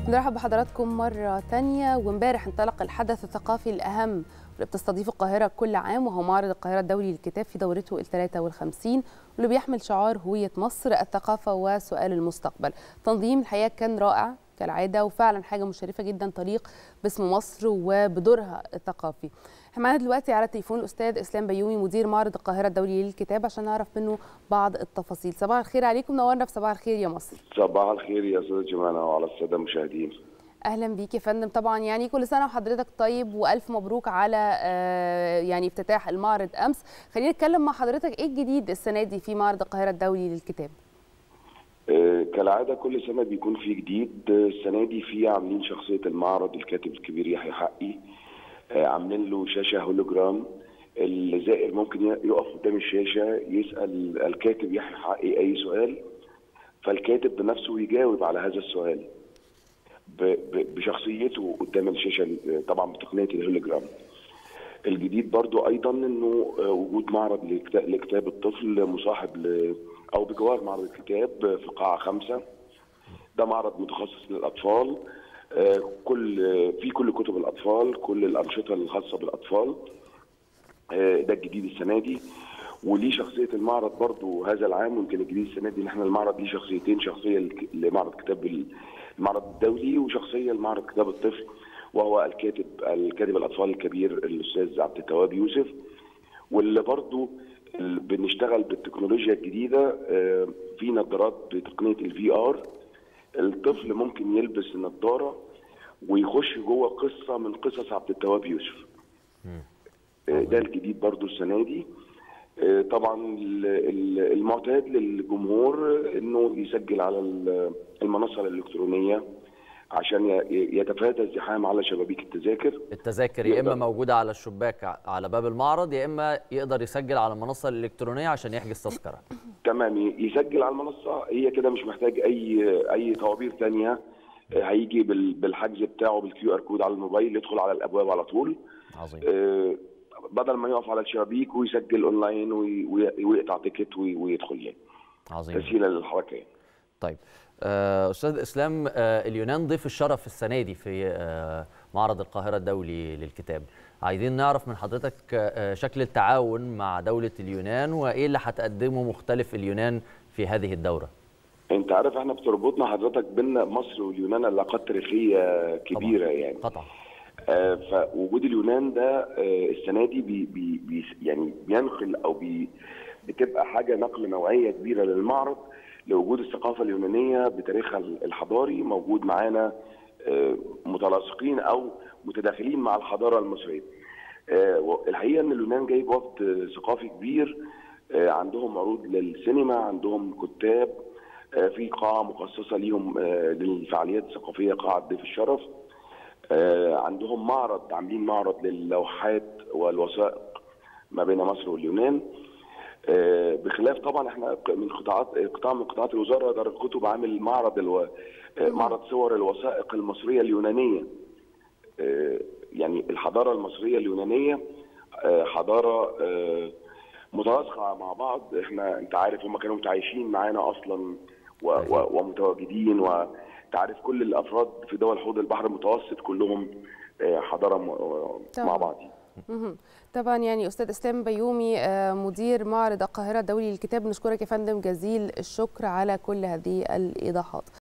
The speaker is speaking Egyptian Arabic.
نرحب بحضراتكم مرة تانية وامبارح انطلق الحدث الثقافي الأهم واللي بتستضيف القاهرة كل عام وهو معرض القاهرة الدولي للكتاب في دورته ال 53 واللي بيحمل شعار هوية مصر الثقافة وسؤال المستقبل تنظيم الحقيقة كان رائع كالعادة وفعلا حاجة مشرفة جدا طريق باسم مصر وبدورها الثقافي احنا معانا دلوقتي على التليفون الأستاذ إسلام بيومي مدير معرض القاهرة الدولي للكتاب عشان نعرف منه بعض التفاصيل صباح الخير عليكم نورنا في صباح الخير يا مصر صباح الخير يا استاذ جمانة وعلى الساده المشاهدين اهلا بيك يا فندم طبعا يعني كل سنه وحضرتك طيب والف مبروك على آه يعني افتتاح المعرض امس خلينا نتكلم مع حضرتك ايه الجديد السنه دي في معرض القاهره الدولي للكتاب آه، كالعاده كل سنه بيكون في جديد آه، السنه دي في عاملين شخصيه المعرض الكاتب الكبير يحيى حقي آه، عاملين له شاشه هولوجرام الزائر ممكن يقف قدام الشاشه يسال الكاتب يحيى حقي اي سؤال فالكاتب بنفسه يجاوب على هذا السؤال ب- ب- بشخصيته قدام الشاشه طبعا بتقنيه الهولوجرام الجديد برضو ايضا انه آه، وجود معرض لكتا- لكتاب الطفل مصاحب ل او بجوار معرض الكتاب في قاعه خمسه ده معرض متخصص للاطفال آه، كل آه، في كل كتب الاطفال كل الانشطه الخاصه بالاطفال آه، ده الجديد السنه دي وليه شخصيه المعرض برضو هذا العام ويمكن الجديد السنه دي ان احنا المعرض ليه شخصيتين شخصيه لك- لمعرض كتاب ال- المعرض الدولي وشخصيه لمعرض كتاب الطفل وهو الكاتب الكاتب الاطفال الكبير الاستاذ عبد التواب يوسف واللي برضو ال- بنشتغل بالتكنولوجيا الجديده آه، في نظارات بتقنيه الفي ار الطفل ممكن يلبس النظاره ويخش جوه قصه من قصص عبد التواب يوسف آه، ده الجديد برضو السنه دي آه، طبعا ال- ال- المعتاد للجمهور انه يسجل على ال- المنصه الالكترونيه عشان ي- يتفادى الزحام على شبابيك التذاكر التذاكر يا اما يقدر. موجوده على الشباك ع- على باب المعرض يا اما يقدر يسجل على المنصه الالكترونيه عشان يحجز تذكره تمام ي- يسجل على المنصه هي كده مش محتاج اي اي طوابير ثانيه هيجي بال- بالحجز بتاعه بالكيو ار كود على الموبايل يدخل على الابواب على طول عظيم آه، بدل ما يقف على الشبابيك ويسجل اونلاين وي- وي- ويقطع تيكت وي- ويدخل يعني عظيم تسهيلا للحركه يعني. طيب آه، استاذ اسلام آه، اليونان ضيف الشرف السنه دي في آه، معرض القاهره الدولي للكتاب عايزين نعرف من حضرتك آه، شكل التعاون مع دوله اليونان وايه اللي هتقدمه مختلف اليونان في هذه الدوره انت عارف احنا بتربطنا حضرتك بين مصر واليونان علاقات تاريخيه كبيره طبعاً. يعني قطعا آه، فوجود اليونان ده آه، السنه دي بي بي بي يعني بينقل او بي بتبقى حاجه نقل نوعيه كبيره للمعرض لوجود الثقافه اليونانيه بتاريخها الحضاري موجود معانا آه، متلاصقين او متداخلين مع الحضاره المصريه. آه، الحقيقه ان اليونان جايب وفد ثقافي كبير آه، عندهم عروض للسينما عندهم كتاب آه، في قاعه مخصصه ليهم آه، للفعاليات الثقافيه قاعه ضيف الشرف آه، عندهم معرض عاملين معرض للوحات والوثائق ما بين مصر واليونان آه، بخلاف طبعا احنا من قطاعات قطاع من قطاعات الوزاره دار الكتب عامل معرض الو... آه، معرض صور الوثائق المصريه اليونانيه آه، يعني الحضاره المصريه اليونانيه آه، حضاره آه، متناسقه مع بعض احنا انت عارف هم كانوا متعايشين معانا اصلا و... و... ومتواجدين وتعرف كل الافراد في دول حوض البحر المتوسط كلهم آه، حضاره م... طبعاً. مع بعض مهم. طبعا يعني استاذ اسلام بيومي آه، مدير معرض القاهره الدولي للكتاب نشكرك يا فندم جزيل الشكر على كل هذه الايضاحات